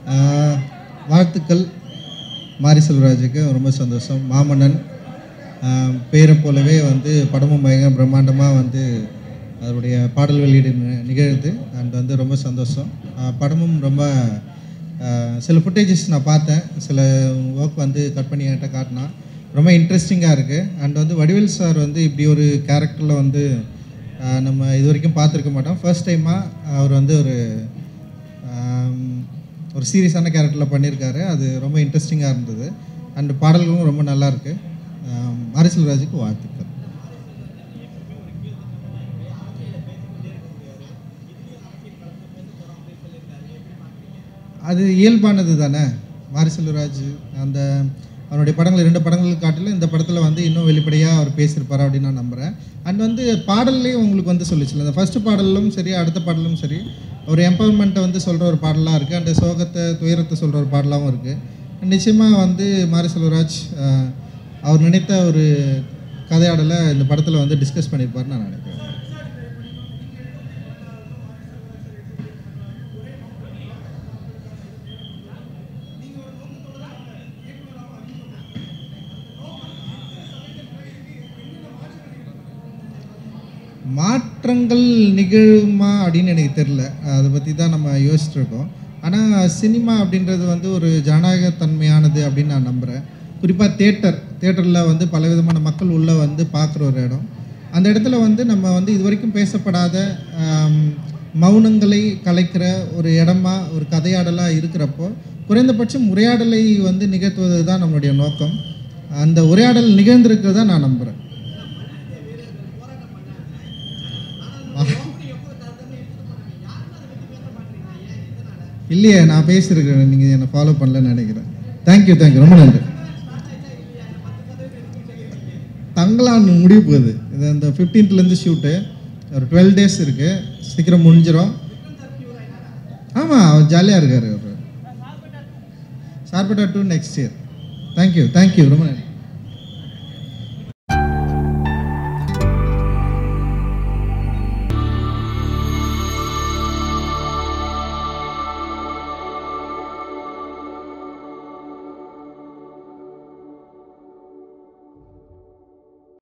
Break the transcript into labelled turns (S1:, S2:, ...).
S1: ஆஹ், வாழ்த்துக்கள் மாரி செல்வராஜுக்கு ரொம்ப சந்தோஷம் மாமன்னன் ஆஹ், பேரை போலவே வந்து படமும் பயங்கர பிரம்மாண்டமாக வந்து அதனுடைய பாடல் வெளியீடு நி- நிகழுது அண்ட் வந்து ரொம்ப சந்தோஷம் ஆஹ், படமும் ரொம்ப ஆஹ், சில ஃபுட்டேஜஸ் நான் பார்த்தேன் சில ஒர்க் வந்து கட் பண்ணி என்கிட்ட காட்டினா ரொம்ப இன்ட்ரெஸ்டிங்காக இருக்குது அண்ட் வந்து வடிவேல் சார் வந்து இப்படி ஒரு கேரக்டரில் வந்து ஆஹ், நம்ம இது வரைக்கும் பார்த்துருக்க மாட்டோம் ஃபர்ஸ்ட் டைமாக அவர் வந்து ஒரு ஆம், ஒரு சீரியஸான கேரக்டரில் பண்ணியிருக்காரு அது ரொம்ப இன்ட்ரெஸ்டிங்காக இருந்தது அண்ட் பாடல்களும் ரொம்ப நல்லா இருக்கு மாரிசெல்வராஜுக்கு வாழ்த்துக்கள் அது இயல்பானது தானே மாரி செல்வராஜ் அந்த அவருடைய படங்கள் ரெண்டு படங்கள் காட்டிலும் இந்த படத்தில் வந்து இன்னும் வெளிப்படையாக அவர் பேசியிருப்பார் அப்படின்னு நான் நம்புகிறேன் அண்ட் வந்து பாடல்லையும் உங்களுக்கு வந்து சொல்லிச்சுல இந்த ஃபர்ஸ்ட் பாடலும் சரி அடுத்த பாடலும் சரி ஒரு எம்பவர்மெண்ட்டை வந்து சொல்கிற ஒரு பாடலாக இருக்குது அண்ட் சோகத்தை துயரத்தை சொல்கிற ஒரு பாடலாகவும் இருக்குது நிச்சயமாக வந்து மாரி செல்வராஜ் அஹ், அவர் நினைத்த ஒரு கதையாடலை இந்த படத்தில் வந்து டிஸ்கஸ் பண்ணியிருப்பாருன்னு நான் நினைக்கிறேன் மாற்றங்கள் நிகழுமா அப்படின்னு எனக்கு தெரில அதை பற்றி தான் நம்ம யோசிச்சுட்டு இருக்கோம் ஆனால் சினிமா அப்படின்றது வந்து ஒரு ஜனநாயகத்தன்மையானது அப்படின்னு நான் நம்புகிறேன் குறிப்பாக தேட்டர் தேட்டரில் வந்து பலவிதமான மக்கள் உள்ளே வந்து பார்க்குற ஒரு இடம் அந்த இடத்துல வந்து நம்ம வந்து இது வரைக்கும் பேசப்படாத ஆம், மௌனங்களை கலைக்கிற ஒரு இடமா ஒரு கதையாடலாக இருக்கிறப்போ குறைந்தபட்சம் உரையாடலை வந்து நிகழ்த்துவது தான் நம்மளுடைய நோக்கம் அந்த உரையாடல் நிகழ்ந்திருக்கிறதா நான் நம்புகிறேன் இல்லையே நான் பேசியிருக்கிறேன் நீங்கள் என்னை ஃபாலோ பண்ணலன்னு நினைக்கிறேன் தேங்க்யூ தேங்க்யூ ரொம்ப நன்றி தங்கலான்னு முடிவு போகுது இது அந்த 15th ல இருந்து ஷூட்டு ஒரு டுவெல் டேஸ் இருக்குது சீக்கிரம் முடிஞ்சிடும் ஆமாம் அவர் ஜாலியாக இருக்கார் அவர் Sarpatta two next year thank you thank you ரொம்ப நன்றி